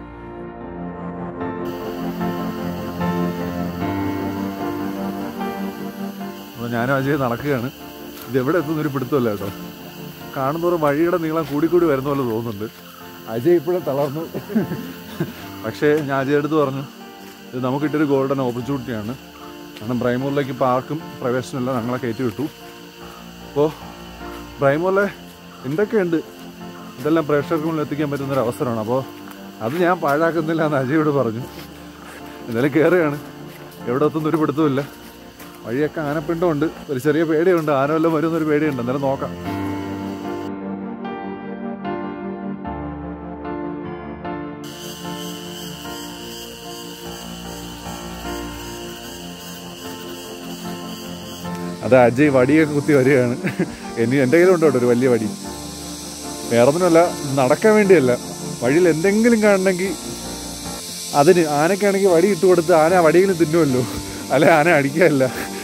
അപ്പോൾ ഞാനും അജയ് നടക്കുകയാണ് ഇത് എവിടെ എത്തുന്നൊരു പിടുത്തമല്ല കേട്ടോ കാണുന്നവരും വഴിയുടെ നീളം കൂടിക്കൂടി വരുന്ന പോലെ തോന്നുന്നുണ്ട് അജയ് ഇപ്പോഴും തളർന്നു പക്ഷേ ഞാൻ അജയ് അടുത്ത് പറഞ്ഞു ഇത് നമുക്കിട്ടൊരു ഗോൾഡൻ ഓപ്പർച്യൂണിറ്റിയാണ് കാരണം ബ്രൈമൂറിലേക്ക് ഇപ്പോൾ ആർക്കും പ്രവേശനമില്ല ഞങ്ങളെ കയറ്റി വിട്ടു അപ്പോൾ ബ്രൈമൂറിലെ എന്തൊക്കെയുണ്ട് ഇതെല്ലാം പ്രേക്ഷകർക്ക് മുന്നിൽ എത്തിക്കാൻ പറ്റുന്നൊരു അവസരമാണ് അപ്പോൾ അത് ഞാൻ പാഴാക്കുന്നില്ല എന്ന് അജയോട് പറഞ്ഞു എന്തായാലും കയറുകയാണ് എവിടെ എത്തുന്നൊരു പിടുത്തമില്ല വഴിയൊക്കെ ആനപ്പിണ്ടമുണ്ട് ഒരു ചെറിയ പേടിയുണ്ട് ആന വല്ലതും വരുന്നൊരു പേടിയുണ്ട് അന്നേരം നോക്കാം അത് അജയ് വടിയൊക്കെ കുത്തി വരികയാണ് ഇനി എൻ്റെ കയ്യിലുണ്ട് കേട്ടോ ഒരു വലിയ വടി വേറൊന്നുമല്ല നടക്കാൻ വേണ്ടിയല്ല വഴിയിൽ എന്തെങ്കിലും കാണണമെങ്കിൽ അതിന് ആനയ്ക്കാണെങ്കിൽ വടി ഇട്ട് കൊടുത്ത് ആന ആ വടിയിൽ തിന്നുമല്ലോ അല്ലെ ആന അടിക്കാനല്ല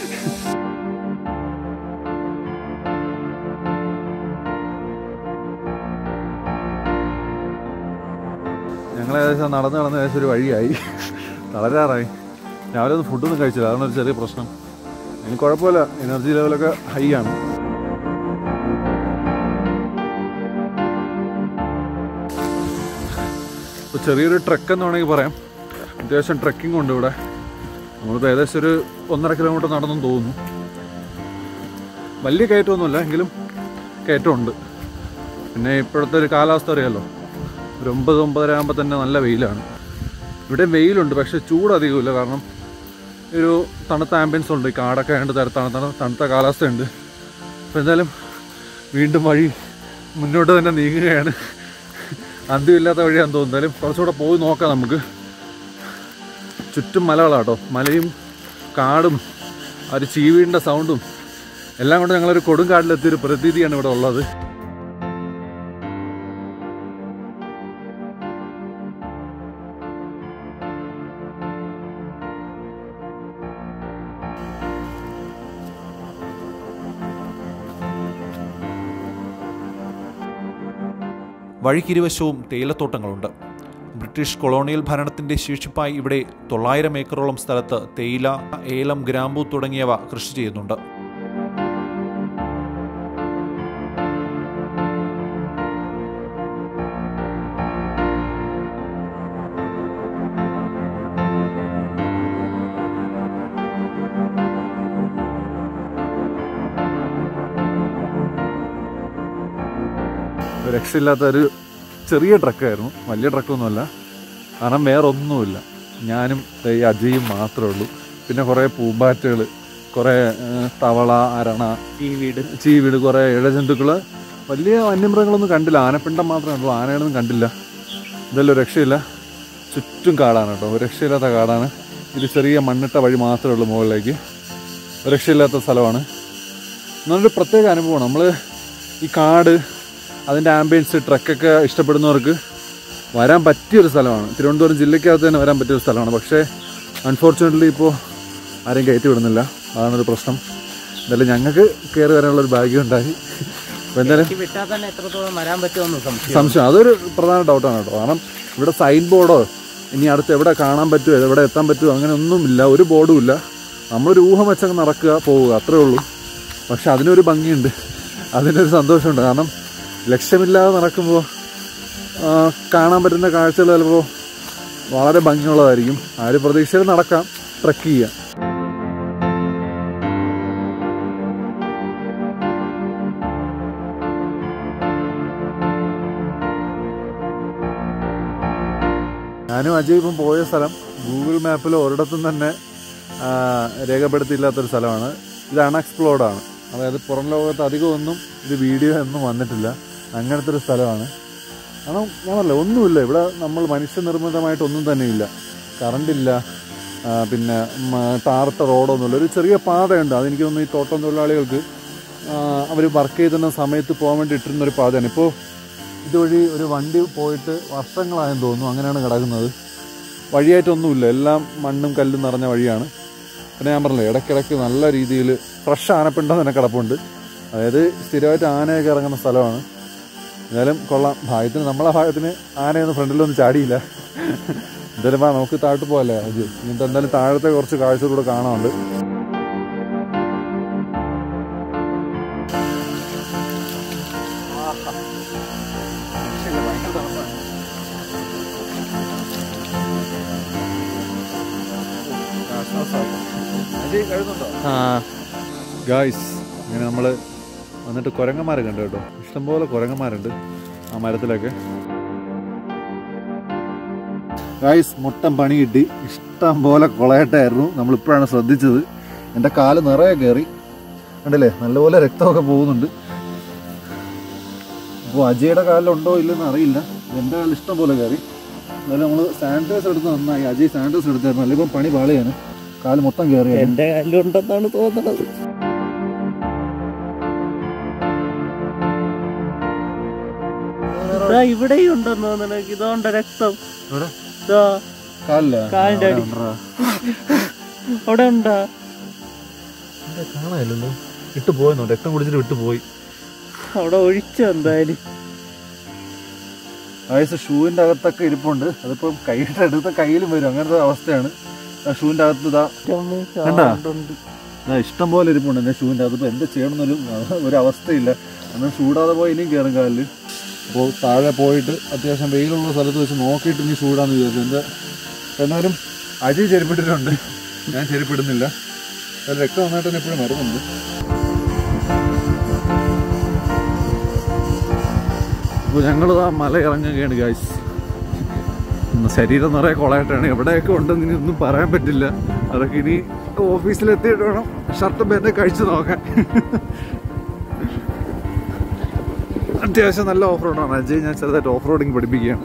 ഞങ്ങൾ ഏകദേശം നടന്ന് നടന്ന് ഏകദേശം ഒരു വഴിയായി തളരാറായി രാവിലെ ഒന്നും ഫുഡൊന്നും കഴിച്ചില്ല അതാണ് ഒരു ചെറിയ പ്രശ്നം എനിക്ക് കുഴപ്പമില്ല എനർജി ലെവലൊക്കെ ഹൈ ആണ് ഇപ്പോൾ ചെറിയൊരു ട്രക്ക് എന്ന് വേണമെങ്കിൽ പറയാം അത്യാവശ്യം ട്രക്കിംഗ് ഉണ്ട് ഇവിടെ നമ്മളിപ്പോൾ ഏകദേശം ഒരു ഒന്നര കിലോമീറ്റർ നടന്നെന്ന് തോന്നുന്നു വലിയ കയറ്റമൊന്നുമില്ല എങ്കിലും കയറ്റമുണ്ട് പിന്നെ ഇപ്പോഴത്തെ ഒരു കാലാവസ്ഥ അറിയാമല്ലോ ഒരു ഒമ്പത് ഒമ്പതര ആകുമ്പോൾ തന്നെ നല്ല വെയിലാണ് ഇവിടെ വെയിലുണ്ട് പക്ഷേ ചൂട് അധികമില്ല കാരണം ഒരു തണുത്ത ആംബിയൻസ് ഉണ്ട് ഈ കാടൊക്കെ ആയതുകൊണ്ട് തര- തണുത്ത തണുത്ത കാലാവസ്ഥയുണ്ട് അപ്പോൾ എന്തായാലും വീണ്ടും വഴി മുന്നോട്ട് തന്നെ നീങ്ങുകയാണ് അന്ത്യമില്ലാത്ത വഴിയാന്ന് തോന്നുന്നു എന്തായാലും കുറച്ചുകൂടെ പോയി നോക്കാം നമുക്ക് ചുറ്റും മലകളാട്ടോ മലയും കാടും ആ ഒരു ചീവീടിൻ്റെ സൗണ്ടും എല്ലാം കൊണ്ട് ഞങ്ങളൊരു കൊടുങ്കാട്ടിലെത്തിയൊരു പ്രതീതിയാണ് ഇവിടെ ഉള്ളത് വഴിക്കിരുവശവും തേയിലത്തോട്ടങ്ങളുണ്ട് ബ്രിട്ടീഷ് കൊളോണിയൽ ഭരണത്തിന്റെ ശേഷിപ്പായി ഇവിടെ തൊള്ളായിരം ഏക്കറോളം സ്ഥലത്ത് തേയില ഏലം ഗ്രാമ്പു തുടങ്ങിയവ കൃഷി ചെയ്യുന്നുണ്ട് ഒരു രക്ഷയില്ലാത്ത ഒരു ചെറിയ ട്രക്കായിരുന്നു വലിയ ട്രക്കൊന്നുമല്ല കാരണം വേറെ ഒന്നുമില്ല ഞാനും ദേ ഈ അജയും മാത്രമേ ഉള്ളൂ പിന്നെ കുറേ പൂമ്പാറ്റകൾ കുറേ ഏഹ്, തവള അരണ വീട് ചീവീട് കുറേ ഇഴജന്തുക്കൾ വലിയ വന്യമൃഗങ്ങളൊന്നും കണ്ടില്ല ആനപ്പിണ്ടം മാത്രമേ ഉള്ളൂ ആനകളൊന്നും കണ്ടില്ല ഇതെല്ലാം ഒരു രക്ഷയില്ല ചുറ്റും കാടാണ് കേട്ടോ ഒരു രക്ഷയില്ലാത്ത കാടാണ് ഇത് ചെറിയ മണ്ണിട്ട വഴി മാത്രമേ ഉള്ളൂ മുകളിലേക്ക് ഒരു രക്ഷയില്ലാത്ത സ്ഥലമാണ് നല്ലൊരു പ്രത്യേക അനുഭവമാണ് നമ്മൾ ഈ കാട് അതിൻ്റെ ആംബിയൻസ് ട്രക്കൊക്കെ ഇഷ്ടപ്പെടുന്നവർക്ക് വരാൻ പറ്റിയൊരു സ്ഥലമാണ് തിരുവനന്തപുരം ജില്ലയ്ക്കകത്ത് തന്നെ വരാൻ പറ്റിയൊരു സ്ഥലമാണ് പക്ഷേ അൺഫോർച്ചുനേറ്റ്ലി ഇപ്പോൾ ആരെയും കയറ്റി വിടുന്നില്ല അതാണൊരു പ്രശ്നം എന്തായാലും ഞങ്ങൾക്ക് കയറി വരാനുള്ളൊരു ഭാഗ്യം ഉണ്ടായി അപ്പോൾ എന്തായാലും എനിക്ക് വിട്ടാൽ തന്നെ എത്രത്തോളം വരാൻ പറ്റുമെന്ന് സംശയം സംശയം അതൊരു പ്രധാന ഡൗട്ടാണ് കേട്ടോ കാരണം ഇവിടെ സൈൻ ബോർഡോ ഇനി അടുത്ത് എവിടെ കാണാൻ പറ്റുമോ എവിടെ എത്താൻ പറ്റുമോ അങ്ങനെ ഒന്നുമില്ല ഒരു ബോർഡും ഇല്ല നമ്മളൊരു ഊഹം വെച്ചങ്ങ് നടക്കുക പോവുക അത്രേ ഉള്ളൂ പക്ഷെ അതിനൊരു ഭംഗിയുണ്ട് അതിനൊരു സന്തോഷമുണ്ട് കാരണം ലക്ഷ്യമില്ലാതെ നടക്കുമ്പോൾ ആ, കാണാൻ പറ്റുന്ന കാഴ്ചകൾ ചിലപ്പോൾ വളരെ ഭംഗിയുള്ളതായിരിക്കും ആ ഒരു പ്രതീക്ഷയിൽ നടക്കാം ട്രക്ക് ചെയ്യാം ഞാനും അജയ് ഇപ്പം പോയ സ്ഥലം ഗൂഗിൾ മാപ്പിൽ ഒരിടത്തും തന്നെ ആ, രേഖപ്പെടുത്തിയില്ലാത്തൊരു സ്ഥലമാണ് ഇത് അൺഎക്സ്പ്ലോർഡ് ആണ് അതായത് പുറം ലോകത്ത് അധികം ഒന്നും ഇത് വീഡിയോ ഒന്നും വന്നിട്ടില്ല അങ്ങനത്തെ ഒരു സ്ഥലമാണ് കാരണം ഞാൻ പറഞ്ഞില്ല ഒന്നുമില്ല ഇവിടെ നമ്മൾ മനുഷ്യനിർമ്മിതമായിട്ടൊന്നും തന്നെ ഇല്ല കറണ്ടില്ല ആ, പിന്നെ ടാർട്ട റോഡൊന്നുമില്ല ഒരു ചെറിയ പാതയുണ്ട് അതെനിക്ക് തോന്നുന്നു ഈ തോട്ടം തൊഴിലാളികൾക്ക് അവർ വർക്ക് ചെയ്തിരുന്ന സമയത്ത് പോകാൻ വേണ്ടി ഇട്ടിരുന്ന ഒരു പാതയാണ് ഇപ്പോൾ ഇതുവഴി ഒരു വണ്ടി പോയിട്ട് വർഷങ്ങളായെന്ന് തോന്നുന്നു അങ്ങനെയാണ് കിടക്കുന്നത് വഴിയായിട്ടൊന്നുമില്ല എല്ലാം മണ്ണും കല്ലും നിറഞ്ഞ വഴിയാണ് പിന്നെ ഞാൻ പറഞ്ഞില്ലേ ഇടയ്ക്കിടയ്ക്ക് നല്ല രീതിയിൽ ഫ്രഷ് ആനപ്പിണ്ടം തന്നെ കിടപ്പുണ്ട് അതായത് സ്ഥിരമായിട്ട് ആനയൊക്കെ ഇറങ്ങുന്ന സ്ഥലമാണ് എന്തായാലും കൊള്ളാം ഭാഗ്യത്തിന് നമ്മളെ ഭാഗത്തിന് ആനയൊന്നും ഫ്രണ്ടിലൊന്നും ചാടിയില്ല എന്തായാലും വാ നമുക്ക് താഴോട്ട് പോകല്ലേ അത് ഇങ്ങനത്തെ എന്തായാലും താഴത്തെ കുറച്ച് കാഴ്ചകളൂടെ കാണാനുണ്ട് ആ ഗായ്സ് ഇങ്ങനെ നമ്മൾ വന്നിട്ട് കുരങ്ങന്മാരെ കണ്ടു കേട്ടോ ഇഷ്ടംപോലെ കുരങ്ങന്മാരുണ്ട് ആ മരത്തിലൊക്കെ ഗായ്സ് മുട്ടം പണി കിട്ടി ഇഷ്ടം പോലെ കൊളയട്ടായിരുന്നു നമ്മളിപ്പോഴാണ് ശ്രദ്ധിച്ചത് എൻ്റെ കാല് നിറയെ കയറി കണ്ടില്ലേ നല്ലപോലെ രക്തമൊക്കെ പോകുന്നുണ്ട് അപ്പോൾ അജയുടെ കാലിലുണ്ടോ ഇല്ലെന്ന് അറിയില്ല എൻ്റെ കാലിൽ ഇഷ്ടം പോലെ കയറി എന്നാലും നമ്മൾ സാനിറ്റൈസർ എടുത്ത് നന്നായി അജയ് സാനിറ്റൈസർ എടുത്തായിരുന്നു അല്ലെങ്കിൽ ഇപ്പം പണി പാളിയാണ് കാല് മൊത്തം കയറിയാണ് എന്റെ കല്ലുണ്ടെന്നാണ് തോന്നുന്നത് ദാ ഇവിടെയും ഉണ്ടെന്ന് തോന്നണ ഇതോണ്ട രക്തം എവിടെ? ദാ, കാലില്ല കാലിന്റെ അടി. അവിടെ ഉണ്ടാ കാണാനില്ലല്ലോ ഇട്ട് പോയെന്നോ രക്തം കുടിച്ചിട്ട് വിട്ടു പോയി അവിടെ ഒഴിച്ചു എന്തായാലും വയസ്സ് ഷൂവിന്റെ അകത്തൊക്കെ ഇരിപ്പുണ്ട് അതിപ്പം കൈയുടെ അടുത്ത കയ്യിലും വരും അങ്ങനത്തെ അവസ്ഥയാണ് ആ ഷൂവിന്റെ അകത്ത് ഇതാ കണ്ടാ? ഇതാ ഇഷ്ടം പോലെ ഇരിപ്പുണ്ട് എൻ്റെ ഷൂവിന്റെ അകത്ത് ഇപ്പം എന്ത് ചെയ്യണമെന്നൊരു ഒരു അവസ്ഥയില്ല കാരണം ചൂടാതെ പോയി ഇനിയും കയറും കാലിൽ അപ്പോൾ താഴെ പോയിട്ട് അത്യാവശ്യം വെയിലുള്ള സ്ഥലത്ത് വെച്ച് നോക്കിയിട്ട് ഇനി ചൂടാന്ന് വിചാരിച്ചു എൻ്റെ എന്നാലും അജയ് ചെരുപ്പിട്ടിട്ടുണ്ട് ഞാൻ ചെരുപ്പിടുന്നില്ല അത് രക്തം നന്നായിട്ട് തന്നെ എപ്പോഴും വരുന്നുണ്ട് അപ്പോൾ ഞങ്ങൾ ആ മല ഇറങ്ങുകയാണ് ഗായ്സ് ശരീരം നിറയെ കൊളായിട്ടാണ് എവിടെയൊക്കെ ഉണ്ടെന്ന് ഇനി ഒന്നും പറയാൻ പറ്റില്ല അതൊക്കെ ഇനി ഓഫീസിലെത്തിയിട്ട് വേണം ഷർട്ടും പേരെ കഴിച്ചു നോക്കാൻ അത്യാവശ്യം നല്ല ഓഫ് റോഡാണ് അജയ് ഞാൻ ചെറുതായിട്ട് ഓഫ് റോഡിങ് പഠിപ്പിക്കുകയാണ്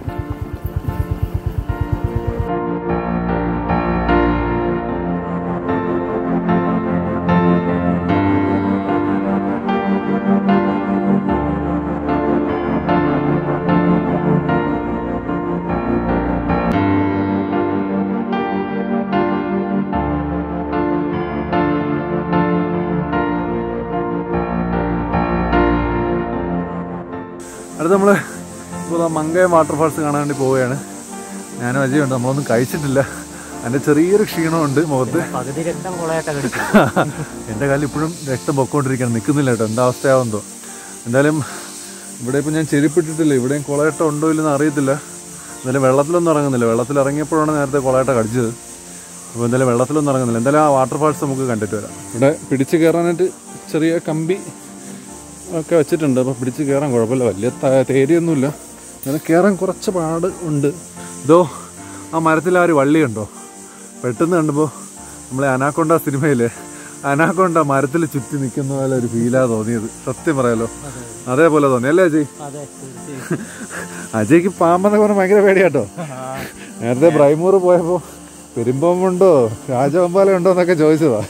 അടുത്ത് നമ്മൾ ഇപ്പോൾ മങ്കയം വാട്ടർഫാൾസ് കാണാൻ വേണ്ടി പോവുകയാണ് ഞാനും അജയുണ്ട് നമ്മളൊന്നും കഴിച്ചിട്ടില്ല എൻ്റെ ചെറിയൊരു ക്ഷീണമുണ്ട് മുഖത്ത് പകുതി രക്തം കൊളയാട്ട കടിക്കും എൻ്റെ കാലിൽ ഇപ്പോഴും രക്തം പൊക്കോണ്ടിരിക്കുകയാണ് നിൽക്കുന്നില്ല കേട്ടോ എന്താ അവസ്ഥയാവുന്നതോ എന്തായാലും ഇവിടെ ഇപ്പോൾ ഞാൻ ചെരുപ്പിട്ടിട്ടില്ല ഇവിടെയും കൊളയട്ട ഉണ്ടോ ഇല്ലെന്ന് അറിയത്തില്ല എന്തായാലും വെള്ളത്തിലൊന്നും ഇറങ്ങുന്നില്ല വെള്ളത്തിൽ ഇറങ്ങിയപ്പോഴാണ് നേരത്തെ കൊളയട്ട കടിച്ചത് അപ്പോൾ എന്തായാലും വെള്ളത്തിലൊന്നും ഇറങ്ങുന്നില്ല എന്തായാലും ആ വാട്ടർഫാൾസ് നമുക്ക് കണ്ടിട്ട് വരാം ഇവിടെ പിടിച്ച് കയറാനായിട്ട് ചെറിയ കമ്പി ഒക്കെ വെച്ചിട്ടുണ്ട് അപ്പോൾ പിടിച്ച് കയറാൻ കുഴപ്പമില്ല വലിയ ത- തേരിയൊന്നുമില്ല എന്നാലും കയറാൻ കുറച്ച് പാട് ഉണ്ട് ഇതോ ആ മരത്തിൽ ആ ഒരു വള്ളി ഉണ്ടോ പെട്ടെന്ന് കണ്ടപ്പോൾ നമ്മളെ അനാക്കൊണ്ട സിനിമയിലെ അനാക്കൊണ്ട മരത്തിൽ ചുറ്റി നിൽക്കുന്ന പോലെ ഒരു ഫീലാ തോന്നിയത് സത്യം പറയാലോ അതേപോലെ തോന്നി അല്ലേ അജയ് അതെ തീർച്ചയായും അജയ്ക്ക് പാമ്പെന്നൊക്കെ പറഞ്ഞാൽ ഭയങ്കര പേടിയാട്ടോ നേരത്തെ ബ്രൈമൂർ പോയപ്പോൾ പെരുമ്പാമ്പുണ്ടോ രാജവമ്പാല ഉണ്ടോ എന്നൊക്കെ ചോദിച്ചതാ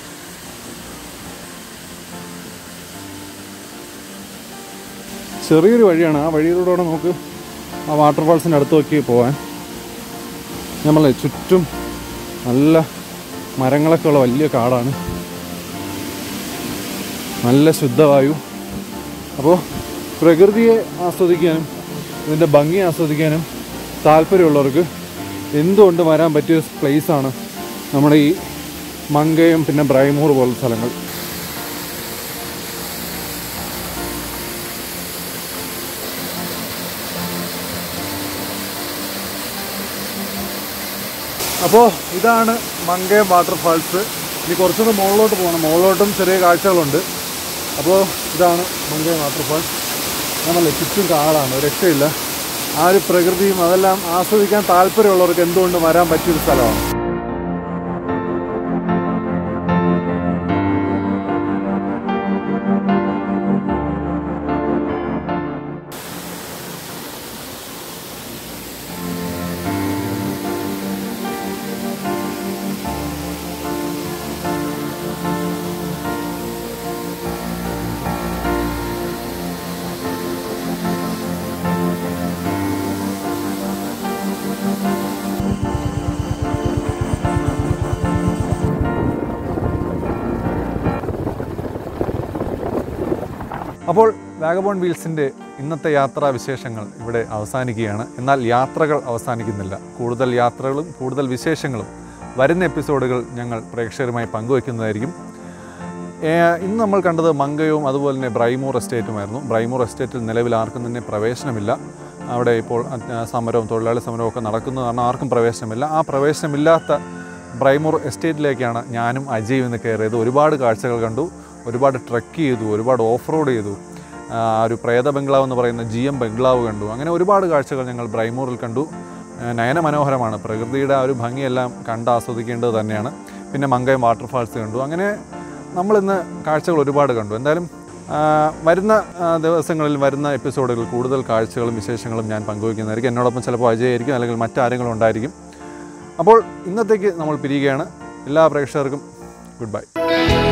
ചെറിയൊരു വഴിയാണ് ആ വഴിയിലൂടെ നമുക്ക് ആ വാട്ടർഫാൾസിൻ്റെ അടുത്ത് നോക്കി പോകാൻ നമ്മളെ ചുറ്റും നല്ല മരങ്ങളൊക്കെ ഉള്ള വലിയ കാടാണ് നല്ല ശുദ്ധവായു അപ്പോൾ പ്രകൃതിയെ ആസ്വദിക്കാനും ഇതിൻ്റെ ഭംഗി ആസ്വദിക്കാനും താല്പര്യമുള്ളവർക്ക് എന്തുകൊണ്ട് വരാൻ പറ്റിയ പ്ലേസാണ് നമ്മുടെ ഈ മങ്കയം പിന്നെ ബ്രൈമൂർ പോലുള്ള സ്ഥലങ്ങൾ അപ്പോൾ ഇതാണ് മങ്കയം വാട്ടർഫാൾസ് ഇനി കുറച്ചുകൂടെ മുകളിലോട്ട് പോകണം മുകളിലോട്ടും ചെറിയ കാഴ്ചകളുണ്ട് അപ്പോൾ ഇതാണ് മങ്കയം വാട്ടർഫാൾസ് നമ്മളെ ചുറ്റും കാടാണ് ഒരു രക്ഷയില്ല ആ ഒരു പ്രകൃതിയും അതെല്ലാം ആസ്വദിക്കാൻ താല്പര്യമുള്ളവർക്ക് എന്തുകൊണ്ടും വരാൻ പറ്റിയൊരു സ്ഥലമാണ് അപ്പോൾ വാഗബോൺ വീൽസിൻ്റെ ഇന്നത്തെ യാത്രാ വിശേഷങ്ങൾ ഇവിടെ അവസാനിക്കുകയാണ് എന്നാൽ യാത്രകൾ അവസാനിക്കുന്നില്ല കൂടുതൽ യാത്രകളും കൂടുതൽ വിശേഷങ്ങളും വരുന്ന എപ്പിസോഡുകൾ ഞങ്ങൾ പ്രേക്ഷകരുമായി പങ്കുവയ്ക്കുന്നതായിരിക്കും ഏഹ് ഇന്ന് നമ്മൾ കണ്ടത് മങ്കയവും അതുപോലെ തന്നെ ബ്രൈമൂർ എസ്റ്റേറ്റുമായിരുന്നു ബ്രൈമൂർ എസ്റ്റേറ്റിൽ നിലവിൽ ആർക്കും തന്നെ പ്രവേശനമില്ല അവിടെ ഇപ്പോൾ അഹ് സമരവും തൊഴിലാളി സമരവും ഒക്കെ നടക്കുന്നത് കാരണം ആർക്കും പ്രവേശനമില്ല ആ പ്രവേശനമില്ലാത്ത ബ്രൈമൂർ എസ്റ്റേറ്റിലേക്കാണ് ഞാനും അജയും ഇന്ന് കയറിയത് ഒരുപാട് കാഴ്ചകൾ കണ്ടു ഒരുപാട് ട്രക്ക് ചെയ്തു ഒരുപാട് ഓഫ് റോഡ് ചെയ്തു ആ ഒരു പ്രേത ബംഗ്ലാവ് എന്ന് പറയുന്ന ജി എം ബംഗ്ലാവ് കണ്ടു അങ്ങനെ ഒരുപാട് കാഴ്ചകൾ ഞങ്ങൾ ബ്രൈമൂറിൽ കണ്ടു ഏഹ് നയന മനോഹരമാണ് പ്രകൃതിയുടെ ആ ഒരു ഭംഗിയെല്ലാം കണ്ട് ആസ്വദിക്കേണ്ടത് തന്നെയാണ് പിന്നെ മങ്കയം വാട്ടർഫാൾസ് കണ്ടു അങ്ങനെ നമ്മളിന്ന് കാഴ്ചകൾ ഒരുപാട് കണ്ടു എന്തായാലും ആ, വരുന്ന ആ, ദിവസങ്ങളിൽ വരുന്ന എപ്പിസോഡുകളിൽ കൂടുതൽ കാഴ്ചകളും വിശേഷങ്ങളും ഞാൻ പങ്കുവയ്ക്കുന്നതായിരിക്കും എന്നോടൊപ്പം ചിലപ്പോൾ അജയായിരിക്കും അല്ലെങ്കിൽ മറ്റാരെങ്കിലും ഉണ്ടായിരിക്കും അപ്പോൾ ഇന്നത്തേക്ക് നമ്മൾ പിരിയുകയാണ് എല്ലാ പ്രേക്ഷകർക്കും ഗുഡ് ബൈ